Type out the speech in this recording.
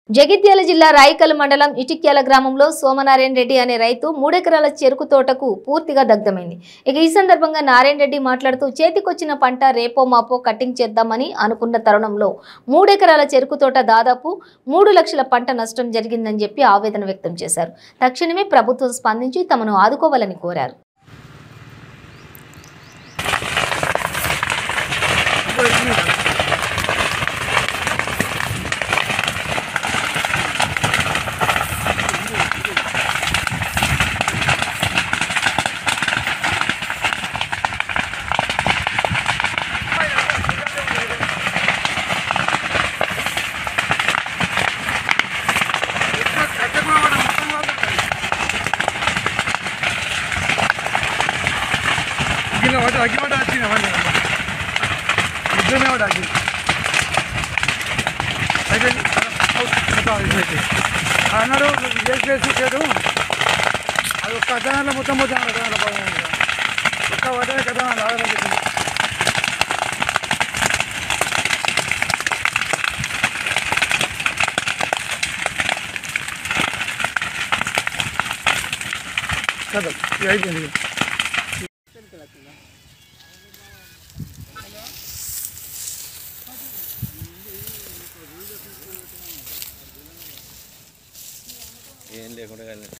జగిత్యాల జిల్లా రాయికల్ మండలం ఇటిక్యాల గ్రామంలో సోమనారాయణ రెడ్డి అనే రైతు మూడెకరాల చెరుకు తోటకు పూర్తిగా దగ్ధమైంది ఇక ఈ సందర్భంగా నారాయణ రెడ్డి మాట్లాడుతూ చేతికొచ్చిన పంట రేపో మాపో కటింగ్ చేద్దామని అనుకున్న తరుణంలో మూడెకరాల చెరుకు తోట దాదాపు మూడు లక్షల పంట నష్టం జరిగిందని చెప్పి ఆవేదన వ్యక్తం చేశారు తక్షణమే ప్రభుత్వం స్పందించి తమను ఆదుకోవాలని కోరారు అగ్గిన వాటి అగ్గి వాటి వచ్చిన వాడి ఇద్దరునే వాడు అగ్గి అయితే అన్నాడు వేసి వేసి చేయడం అది ఒక్క అర్థంలో మొత్తం మొత్తం అర్థంలో బాగుంది ఒక్క వాటే కదా లాగడం కదా ఇది అయిపోయింది ఏం లేకుండా